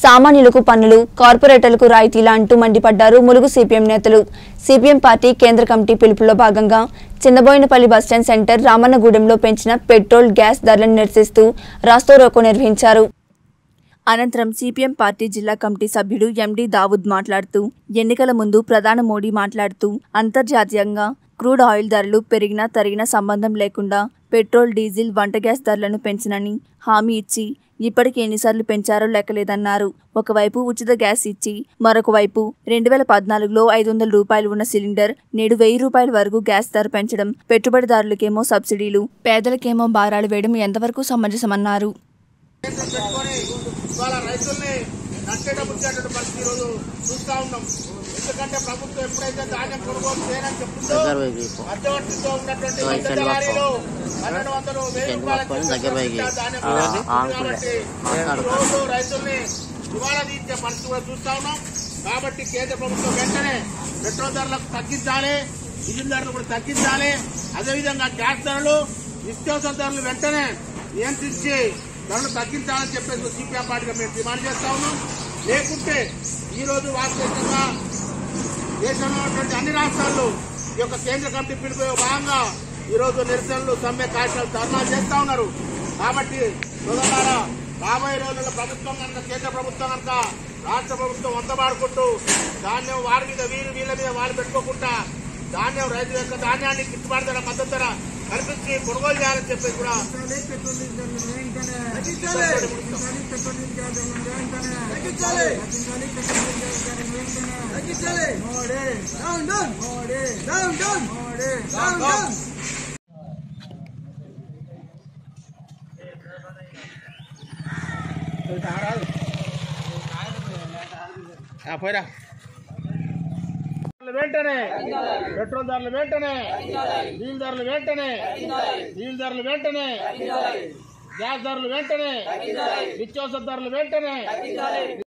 సామాన్యులకు పన్నులు కార్పొరేటర్లకు రాయితీలా అంటూ మండిపడ్డారు ములుగు సిపిఎం నేతలు సిపిఎం పార్టీ కేంద్ర కమిటీ పిలుపులో భాగంగా చిన్నబోయినపల్లి బస్టాండ్ సెంటర్ రామన్నగూడెంలో పెంచిన పెట్రోల్ గ్యాస్ ధరలను నిరసిస్తూ రాస్తోరోకో నిర్వహించారు అనంతరం సిపిఎం పార్టీ జిల్లా కమిటీ సభ్యుడు ఎండి దావుద్ మాట్లాడుతూ ఎన్నికల ముందు ప్రధాని మోడీ మాట్లాడుతూ అంతర్జాతీయంగా క్రూడ్ ఆయిల్ ధరలు పెరిగినా తరిగినా సంబంధం లేకుండా పెట్రోల్ డీజిల్ వంట గ్యాస్ ధరలను పెంచినని హామీ ఇచ్చి ఇప్పటికి ఎన్నిసార్లు పెంచారో లెక్కలేదన్నారు ఒకవైపు ఉచిత గ్యాస్ ఇచ్చి మరొక వైపు రెండు వేల పద్నాలుగులో ఐదు వందల రూపాయలు ఉన్న సిలిండర్ నేడు వెయ్యి రూపాయల వరకు గ్యాస్ ధర పెంచడం పెట్టుబడిదారులకేమో సబ్సిడీలు పేదలకేమో భారాలు వేయడం ఎంతవరకు సమంజసమన్నారు పెట్టుకొని ఇవాళ రైతుల్ని నష్టేటప్పుడు పరిస్థితి ఈరోజు చూస్తా ఉన్నాం ఎందుకంటే ప్రభుత్వం ఎప్పుడైతే ధాన్యం కొనుగోలు చేయనని చెప్తుందో దగ్గర పోయి తీసుకో. మధ్యవర్తితో ఉన్నటువంటి ఇదిగో ఈ మధ్య సెల్ దళారీలు పట్టుకో. పన్నెండు వందలు వెయ్యి సెల్ రూపాయలకి పట్టుకొని దగ్గర పోయి తీసుకొచ్చి ధాన్యం ఆ, కొనుగోలు ఆ, చేస్తుంది అంకులే. కాబట్టి మాట్లాడు. ఈ రోజు రైతుల్ని ఇవాళ తీర్చే పరిస్థితి కూడా చూస్తా ఉన్నాం కాబట్టి కేంద్ర ప్రభుత్వం వెంటనే పెట్రోల్ ధరలకు తగ్గించాలి డీజిల్ ధరలు కూడా తగ్గించాలి అదేవిధంగా గ్యాస్ ధరలు నిత్యావసర ధరలు వెంటనే నియంత్రించి ధరలు తగ్గించాలని చెప్పేసి సిపిఎం పార్టీగా మేము డిమాండ్ చేస్తా ఉన్నాం లేకుంటే ఈ రోజు వాస్తవికంగా దేశంలో ఉన్నటువంటి అన్ని రాష్ట్రాల్లో ఈ యొక్క కేంద్ర కమిటీ పిలుపు భాగంగా ఈ రోజు నిరసనలు సమ్మె కార్యక్రమాలు ధర్నాలు చేస్తా ఉన్నారు కాబట్టి సోదరులారా రాబోయే రోజుల్లో ప్రభుత్వం కనుక కేంద్ర ప్రభుత్వం కనుక రాష్ట్ర ప్రభుత్వం వంతబాడుకుంటూ ధాన్యం వారి మీద వీరు వీళ్ళ మీద వాళ్ళు పెట్టుకోకుండా ధాన్యం రైతు యొక్క ధాన్యాన్ని గిట్టుబాటు ధర మద్దతు ధర కల్పించి కొనుగోలు చేయాలని చెప్పేసి కూడా పోయిరా వెంటనే పెట్రోల్ ధరలు వెంటనే డీజిల్ ధరలు వెంటనే డీజిల్ ధరలు వెంటనే గ్యాస్ ధరలు వెంటనే నిత్యావసర ధరలు వెంటనే